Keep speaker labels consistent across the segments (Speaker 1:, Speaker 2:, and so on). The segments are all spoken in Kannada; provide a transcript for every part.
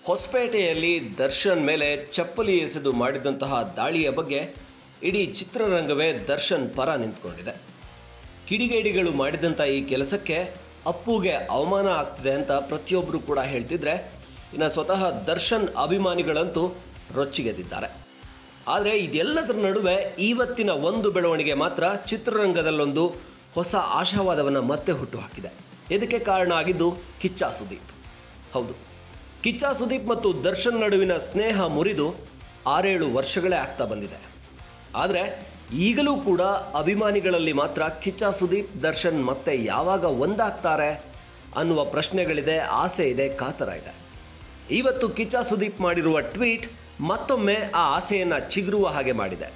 Speaker 1: ಹೊಸಪೇಟೆಯಲ್ಲಿ ದರ್ಶನ್ ಮೇಲೆ ಚಪ್ಪಲಿ ಎಸೆದು ಮಾಡಿದಂತಹ ದಾಳಿಯ ಬಗ್ಗೆ ಇಡೀ ಚಿತ್ರರಂಗವೇ ದರ್ಶನ್ ಪರ ನಿಂತ್ಕೊಂಡಿದೆ ಕಿಡಿಗೇಡಿಗಳು ಮಾಡಿದಂಥ ಈ ಕೆಲಸಕ್ಕೆ ಅಪ್ಪುಗೆ ಅವಮಾನ ಆಗ್ತಿದೆ ಅಂತ ಪ್ರತಿಯೊಬ್ಬರು ಕೂಡ ಹೇಳ್ತಿದ್ರೆ ಇನ್ನು ಸ್ವತಃ ದರ್ಶನ್ ಅಭಿಮಾನಿಗಳಂತೂ ರೊಚ್ಚಿಗೆದ್ದಿದ್ದಾರೆ ಆದರೆ ಇದೆಲ್ಲದರ ನಡುವೆ ಇವತ್ತಿನ ಒಂದು ಬೆಳವಣಿಗೆ ಮಾತ್ರ ಚಿತ್ರರಂಗದಲ್ಲೊಂದು ಹೊಸ ಆಶಾವಾದವನ್ನು ಮತ್ತೆ ಹುಟ್ಟುಹಾಕಿದೆ ಇದಕ್ಕೆ ಕಾರಣ ಆಗಿದ್ದು ಕಿಚ್ಚ ಸುದೀಪ್ ಹೌದು ಕಿಚ್ಚ ಸುದೀಪ್ ಮತ್ತು ದರ್ಶನ್ ನಡುವಿನ ಸ್ನೇಹ ಮುರಿದು ಆರೇಳು ವರ್ಷಗಳೇ ಆಗ್ತಾ ಬಂದಿದೆ ಆದರೆ ಈಗಲೂ ಕೂಡ ಅಭಿಮಾನಿಗಳಲ್ಲಿ ಮಾತ್ರ ಕಿಚ್ಚ ಸುದೀಪ್ ದರ್ಶನ್ ಮತ್ತೆ ಯಾವಾಗ ಒಂದಾಗ್ತಾರೆ ಅನ್ನುವ ಪ್ರಶ್ನೆಗಳಿದೆ ಆಸೆ ಇದೆ ಕಾತರ ಇದೆ ಇವತ್ತು ಕಿಚ್ಚ ಸುದೀಪ್ ಮಾಡಿರುವ ಟ್ವೀಟ್ ಮತ್ತೊಮ್ಮೆ ಆ ಆಸೆಯನ್ನು ಚಿಗುರುವ ಹಾಗೆ ಮಾಡಿದೆ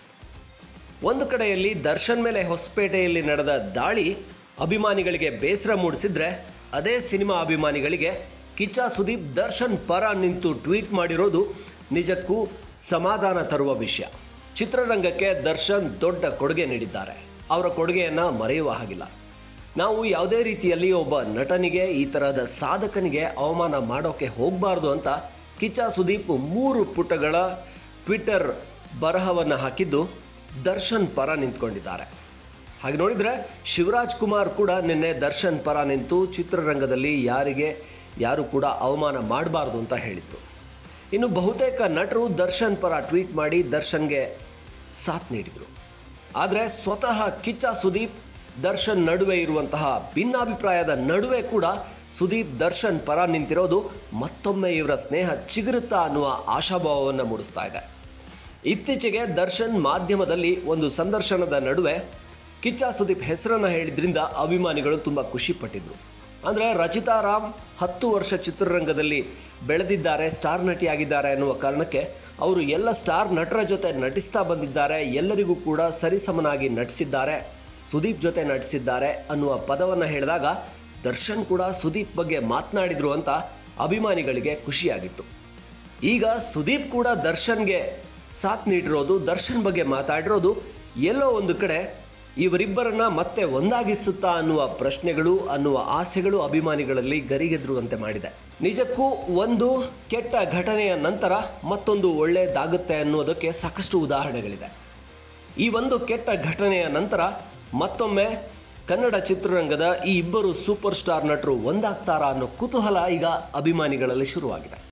Speaker 1: ಒಂದು ಕಡೆಯಲ್ಲಿ ದರ್ಶನ್ ಮೇಲೆ ಹೊಸಪೇಟೆಯಲ್ಲಿ ನಡೆದ ದಾಳಿ ಅಭಿಮಾನಿಗಳಿಗೆ ಬೇಸರ ಮೂಡಿಸಿದ್ರೆ ಅದೇ ಸಿನಿಮಾ ಅಭಿಮಾನಿಗಳಿಗೆ ಕಿಚ್ಚ ಸುದೀಪ್ ದರ್ಶನ್ ಪರ ನಿಂತು ಟ್ವೀಟ್ ಮಾಡಿರೋದು ನಿಜಕ್ಕೂ ಸಮಾಧಾನ ತರುವ ವಿಷಯ ಚಿತ್ರರಂಗಕ್ಕೆ ದರ್ಶನ್ ದೊಡ್ಡ ಕೊಡುಗೆ ನೀಡಿದ್ದಾರೆ ಅವರ ಕೊಡುಗೆಯನ್ನು ಮರೆಯುವ ಹಾಗಿಲ್ಲ ನಾವು ಯಾವುದೇ ರೀತಿಯಲ್ಲಿ ಒಬ್ಬ ನಟನಿಗೆ ಈ ತರಹದ ಸಾಧಕನಿಗೆ ಅವಮಾನ ಮಾಡೋಕೆ ಹೋಗಬಾರ್ದು ಅಂತ ಕಿಚ್ಚ ಸುದೀಪ್ ಮೂರು ಪುಟಗಳ ಟ್ವಿಟ್ಟರ್ ಬರಹವನ್ನು ಹಾಕಿದ್ದು ದರ್ಶನ್ ಪರ ನಿಂತ್ಕೊಂಡಿದ್ದಾರೆ ಹಾಗೆ ನೋಡಿದರೆ ಶಿವರಾಜ್ ಕುಮಾರ್ ಕೂಡ ನಿನ್ನೆ ದರ್ಶನ್ ಪರ ನಿಂತು ಚಿತ್ರರಂಗದಲ್ಲಿ ಯಾರಿಗೆ ಯಾರು ಕೂಡ ಅವಮಾನ ಮಾಡಬಾರ್ದು ಅಂತ ಹೇಳಿದರು ಇನ್ನು ಬಹುತೇಕ ನಟರು ದರ್ಶನ್ ಪರ ಟ್ವೀಟ್ ಮಾಡಿ ದರ್ಶನ್ಗೆ ಸಾಥ್ ನೀಡಿದರು ಆದರೆ ಸ್ವತಃ ಕಿಚ್ಚ ಸುದೀಪ್ ದರ್ಶನ್ ನಡುವೆ ಇರುವಂತಹ ಭಿನ್ನಾಭಿಪ್ರಾಯದ ನಡುವೆ ಕೂಡ ಸುದೀಪ್ ದರ್ಶನ್ ಪರ ನಿಂತಿರೋದು ಮತ್ತೊಮ್ಮೆ ಇವರ ಸ್ನೇಹ ಚಿಗುರುತ್ತಾ ಅನ್ನುವ ಆಶಾಭಾವವನ್ನು ಮೂಡಿಸ್ತಾ ಇದೆ ಇತ್ತೀಚೆಗೆ ದರ್ಶನ್ ಮಾಧ್ಯಮದಲ್ಲಿ ಒಂದು ಸಂದರ್ಶನದ ನಡುವೆ ಕಿಚ್ಚ ಸುದೀಪ್ ಹೆಸರನ್ನು ಹೇಳಿದ್ರಿಂದ ಅಭಿಮಾನಿಗಳು ತುಂಬ ಖುಷಿ ಪಟ್ಟಿದ್ರು ಅಂದರೆ ರಚಿತಾ ರಾಮ್ ಹತ್ತು ವರ್ಷ ಚಿತ್ರರಂಗದಲ್ಲಿ ಬೆಳೆದಿದ್ದಾರೆ ಸ್ಟಾರ್ ನಟಿಯಾಗಿದ್ದಾರೆ ಅನ್ನುವ ಕಾರಣಕ್ಕೆ ಅವರು ಎಲ್ಲ ಸ್ಟಾರ್ ನಟರ ಜೊತೆ ನಟಿಸ್ತಾ ಬಂದಿದ್ದಾರೆ ಎಲ್ಲರಿಗೂ ಕೂಡ ಸರಿಸಮನಾಗಿ ನಟಿಸಿದ್ದಾರೆ ಸುದೀಪ್ ಜೊತೆ ನಟಿಸಿದ್ದಾರೆ ಅನ್ನುವ ಪದವನ್ನು ಹೇಳಿದಾಗ ದರ್ಶನ್ ಕೂಡ ಸುದೀಪ್ ಬಗ್ಗೆ ಮಾತನಾಡಿದ್ರು ಅಂತ ಅಭಿಮಾನಿಗಳಿಗೆ ಖುಷಿಯಾಗಿತ್ತು ಈಗ ಸುದೀಪ್ ಕೂಡ ದರ್ಶನ್ಗೆ ಸಾಥ್ ನೀಡಿರೋದು ದರ್ಶನ್ ಬಗ್ಗೆ ಮಾತಾಡಿರೋದು ಎಲ್ಲೋ ಒಂದು ಕಡೆ ಇವರಿಬ್ಬರನ್ನ ಮತ್ತೆ ಒಂದಾಗಿಸುತ್ತಾ ಅನ್ನುವ ಪ್ರಶ್ನೆಗಳು ಅನ್ನುವ ಆಸೆಗಳು ಅಭಿಮಾನಿಗಳಲ್ಲಿ ಗರಿಗೆದ್ರುವಂತೆ ಮಾಡಿದೆ ನಿಜಕ್ಕೂ ಒಂದು ಕೆಟ್ಟ ಘಟನೆಯ ನಂತರ ಮತ್ತೊಂದು ಒಳ್ಳೆಯದಾಗುತ್ತೆ ಅನ್ನೋದಕ್ಕೆ ಸಾಕಷ್ಟು ಉದಾಹರಣೆಗಳಿದೆ ಈ ಒಂದು ಕೆಟ್ಟ ಘಟನೆಯ ನಂತರ ಮತ್ತೊಮ್ಮೆ ಕನ್ನಡ ಚಿತ್ರರಂಗದ ಈ ಇಬ್ಬರು ಸೂಪರ್ ಸ್ಟಾರ್ ನಟರು ಒಂದಾಗ್ತಾರಾ ಅನ್ನೋ ಕುತೂಹಲ ಈಗ ಅಭಿಮಾನಿಗಳಲ್ಲಿ ಶುರುವಾಗಿದೆ